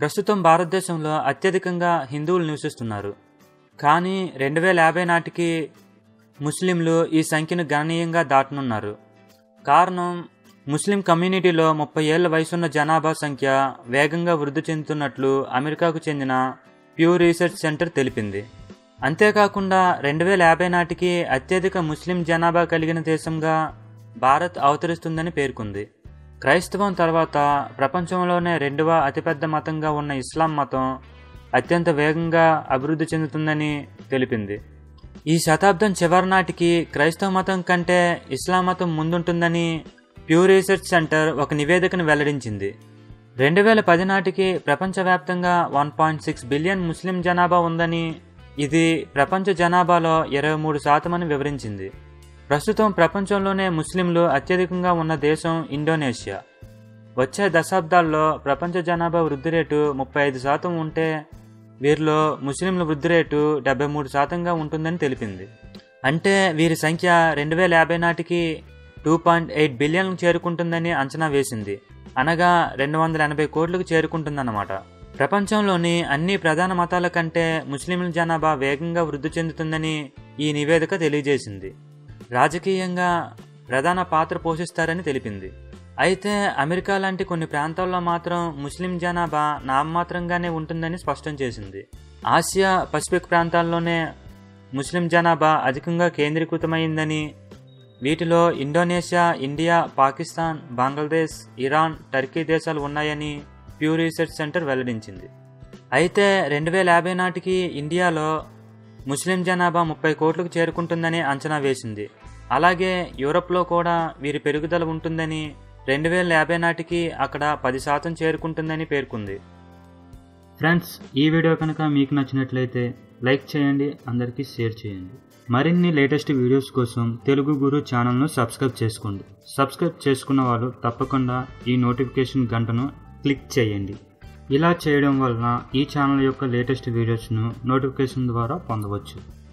ప్రస్తుతం భారతదేశంలో అత్యధికంగా హిందువులు నివసిస్తున్నారు కానీ రెండు వేల యాభై నాటికి ముస్లింలు ఈ సంఖ్యను గణనీయంగా దాటనున్నారు కారణం ముస్లిం కమ్యూనిటీలో ముప్పై ఏళ్ల వయసున్న జనాభా సంఖ్య వేగంగా వృద్ధి చెందుతున్నట్లు అమెరికాకు చెందిన ప్యూ రీసెర్చ్ సెంటర్ తెలిపింది అంతేకాకుండా రెండు వేల యాభై నాటికి అత్యధిక ముస్లిం జనాభా కలిగిన దేశంగా భారత్ అవతరిస్తుందని పేర్కొంది క్రైస్తవం తర్వాత ప్రపంచంలోనే రెండవ అతిపెద్ద మతంగా ఉన్న ఇస్లాం మతం అత్యంత వేగంగా అభివృద్ధి చెందుతుందని తెలిపింది ఈ శతాబ్దం చివరి నాటికి క్రైస్తవ మతం కంటే ఇస్లాం మతం ముందుంటుందని ప్యూ రీసెర్చ్ సెంటర్ ఒక నివేదికను వెల్లడించింది రెండు వేల పది నాటికి ప్రపంచవ్యాప్తంగా వన్ పాయింట్ సిక్స్ బిలియన్ ముస్లిం జనాభా ఉందని ఇది ప్రపంచ జనాభాలో ఇరవై మూడు శాతమని వివరించింది ప్రస్తుతం ప్రపంచంలోనే ముస్లింలు అత్యధికంగా ఉన్న దేశం ఇండోనేషియా వచ్చే దశాబ్దాల్లో ప్రపంచ జనాభా వృద్ధి రేటు ముప్పై ఐదు శాతం ఉంటే వీరిలో ముస్లింల వృద్ధి రేటు డెబ్బై మూడు శాతంగా ఉంటుందని తెలిపింది అంటే వీరి సంఖ్య రెండు వేల యాభై నాటికి టూ పాయింట్ ఎయిట్ బిలియన్ చేరుకుంటుందని అంచనా వేసింది అనగా రెండు వందల ఎనభై కోట్లకు చేరుకుంటుందన్నమాట ప్రపంచంలోని అన్ని ప్రధాన మతాల కంటే ముస్లింల జనాభా వేగంగా వృద్ధి చెందుతుందని ఈ నివేదిక తెలియజేసింది రాజకీయంగా ప్రధాన పాత్ర పోషిస్తారని తెలిపింది అయితే అమెరికా లాంటి కొన్ని ప్రాంతాల్లో మాత్రం ముస్లిం జనాభా నామమాత్రంగానే ఉంటుందని స్పష్టం చేసింది ఆసియా పసిఫిక్ ప్రాంతాల్లోనే ముస్లిం జనాభా అధికంగా కేంద్రీకృతమైందని వీటిలో Indonesia India Pakistan Bangladesh Iran Turkey దేశాలు ఉన్నాయని ప్యూ రీసెర్చ్ సెంటర్ వెల్లడించింది అయితే రెండు వేల యాభై నాటికి ఇండియాలో ముస్లిం జనాభా ముప్పై కోట్లకు చేరుకుంటుందని అంచనా వేసింది అలాగే యూరప్లో కూడా వీరి పెరుగుదల ఉంటుందని రెండు వేల యాభై నాటికి అక్కడ పది శాతం చేరుకుంటుందని పేర్కొంది ఫ్రెండ్స్ ఈ వీడియో కనుక మీకు నచ్చినట్లయితే లైక్ చేయండి అందరికీ షేర్ చేయండి మరిన్ని లేటెస్ట్ వీడియోస్ కోసం తెలుగు గురు ఛానల్ను సబ్స్క్రైబ్ చేసుకోండి సబ్స్క్రైబ్ చేసుకున్న వాళ్ళు తప్పకుండా ఈ నోటిఫికేషన్ గంటను క్లిక్ చేయండి ఇలా చేయడం వలన ఈ ఛానల్ యొక్క లేటెస్ట్ వీడియోస్ను నోటిఫికేషన్ ద్వారా పొందవచ్చు